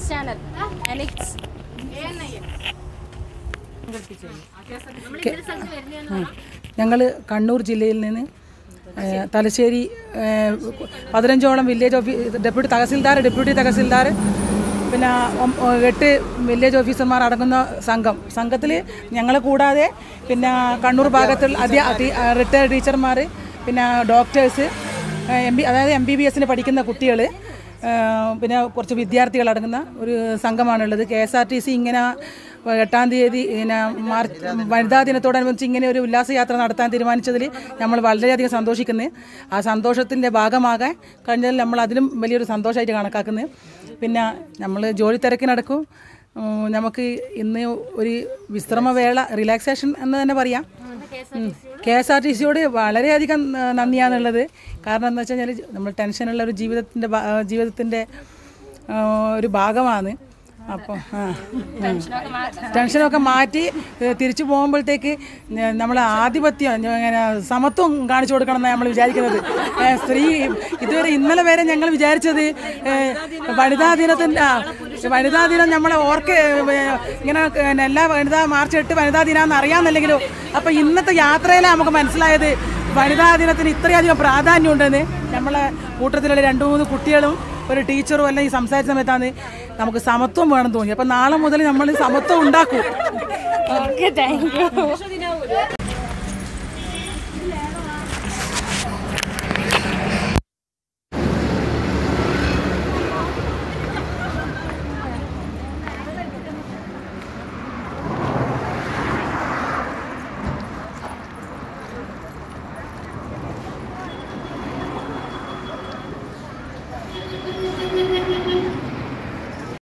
എനിക്സ് channel എനിക്സ് ഞങ്ങൾ കണ്ണൂർ ജില്ലയിൽ നിന്ന് ഏഹ്, തലശ്ശേരി ഏഹ്, പതിനഞ്ചോളം village office deputy tahsildar deputy tahsildar പിന്നെ ഒം- ഒ- എട്ട് വില്ലേജ് ഓഫീസർമാർ അടങ്ങുന്ന സംഘം സംഘത്തിൽ ഞങ്ങളെ കൂടാതെ പിന്നെ കണ്ണൂർ ഭാഗത്തുള്ള അധ്യ റിട്ടയർഡ് ടീച്ചർമാർ പിന്നെ ഡോക്ടേഴ്സ് എം ബി അതായത് എം ബി ബി എസിന് പഠിക്കുന്ന കുട്ടികൾ പിന്നെ കുറച്ച് വിദ്യാർത്ഥികൾ അടങ്ങുന്ന ഒരു സംഘമാണുള്ളത് K S R T C ഇങ്ങനെ എട്ടാം തീയതി പിന്നെ മാർച്ച് വനിതാ ദിനത്തോടനുബന്ധിച്ച് ഇങ്ങനെ ഒരു ഉല്ലാസയാത്ര നടത്താൻ തീരുമാനിച്ചതിൽ നമ്മൾ വളരെയധികം സന്തോഷിക്കുന്നത് ആ സന്തോഷത്തിൻ്റെ ഭാഗമാകാൻ കഴിഞ്ഞാൽ നമ്മൾ അതിലും വലിയൊരു സന്തോഷമായിട്ട് കണക്കാക്കുന്നത് പിന്നെ നമ്മൾ ജോലി തിരക്കിനടക്കും ഉം, നമുക്ക് ഇന്ന് ഒരു വിശ്രമവേള റിലാക്സേഷൻ എന്ന് തന്നെ പറയാം കെ എസ് ആർ ടി സിയോട് വളരെയധികം ആ, നന്ദിയാണുള്ളത് കാരണം എന്താ വെച്ച് കഴിഞ്ഞാൽ നമ്മൾ ടെൻഷനുള്ള ഒരു ജീവിതത്തിൻ്റെ ഭാ- ആ, ജീവിതത്തിൻ്റെ ആ, ഒരു ഭാഗമാണ് അപ്പോൾ ആ ഉം. ടെൻഷനൊക്കെ മാറ്റി ഏ, തിരിച്ചു പോകുമ്പോഴത്തേക്ക് നമ്മൾ ആധിപത്യം ഞ- ഇങ്ങനെ സമത്വം കാണിച്ചു കൊടുക്കണം എന്നാണ് നമ്മൾ വിചാരിക്കുന്നത് ഏ, സ്ത്രീ ഇതുവരെ ഇന്നലെ വരെ ഞങ്ങൾ വിചാരിച്ചത് ഏ, വനിതാ ദിനത്തിൻ്റെ ആ വനിതാ ദിനം നമ്മളെ ഓർക്ക് ഏ, ഇങ്ങനെ ഏ, എല്ലാ വനിതാ മാർച്ച് എട്ട് വനിതാ ദിനാന്ന് അറിയാമെന്നല്ലെങ്കിലും അപ്പോൾ ഇന്നത്തെ യാത്രയിലാണ് നമുക്ക് മനസ്സിലായത് വനിതാ ദിനത്തിന് ഇത്രയധികം പ്രാധാന്യം ഉണ്ടെന്ന് നമ്മളെ കൂട്ടത്തിലുള്ള രണ്ട് മൂന്ന് കുട്ടികളും ഒരു ടീച്ചറും എല്ലാം ഈ സംസാരിച്ച സമയത്താണ് നമുക്ക് സമത്വം വേണം തോന്നി അപ്പം നാളെ മുതൽ നമ്മൾ സമത്വം ഉണ്ടാക്കും ഓക്കെ താങ്ക് യു